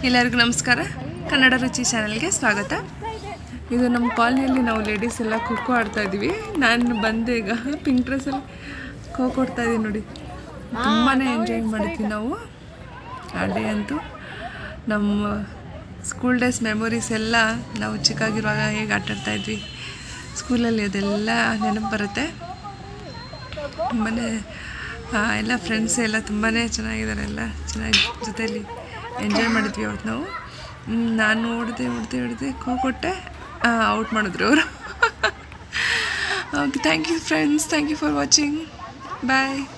ಎಲ್ಲರಿಗೂ ನಮಸ್ಕಾರ ಕನ್ನಡ ರುಚಿ ಚಾನಲ್ಗೆ ಸ್ವಾಗತ ಇದು ನಮ್ಮ ಕಾಲನಿಯಲ್ಲಿ ನಾವು ಲೇಡೀಸ್ ಎಲ್ಲ ಖೋಖೋ ಆಡ್ತಾ ಇದ್ದೀವಿ ನಾನು ಬಂದೆ ಈಗ ಪಿಂಕ್ ಡ್ರೆಸ್ಸಲ್ಲಿ ಖೋಖೋ ಆಡ್ತಾ ಇದ್ದೀವಿ ನೋಡಿ ತುಂಬಾ ಎಂಜಾಯ್ ಮಾಡಿದ್ವಿ ನಾವು ಆ ಡೇ ಅಂತೂ ನಮ್ಮ ಸ್ಕೂಲ್ ಡೇಸ್ ಮೆಮೊರೀಸ್ ಎಲ್ಲ ನಾವು ಚಿಕ್ಕಾಗಿರುವಾಗ ಹೇಗೆ ಆಟಾಡ್ತಾ ಇದ್ವಿ ಸ್ಕೂಲಲ್ಲಿ ಅದೆಲ್ಲ ನೆನಪು ಬರುತ್ತೆ ತುಂಬಾ ಎಲ್ಲ ಫ್ರೆಂಡ್ಸ್ ಎಲ್ಲ ತುಂಬಾ ಚೆನ್ನಾಗಿದ್ದಾರೆ ಎಲ್ಲ ಚೆನ್ನಾಗಿ ಜೊತೆಯಲ್ಲಿ ಎಂಜಾಯ್ ಮಾಡಿದ್ವಿ ಅವತ್ತು ನಾವು ಹ್ಮ್, ನಾನು ಓಡಿದೆ ಓಡಿದೆ ಓಡಿದೆ ಖೋ ಕೊಟ್ಟೆ ಔಟ್ ಮಾಡಿದ್ರು ಅವರು okay thank you friends thank you for watching bye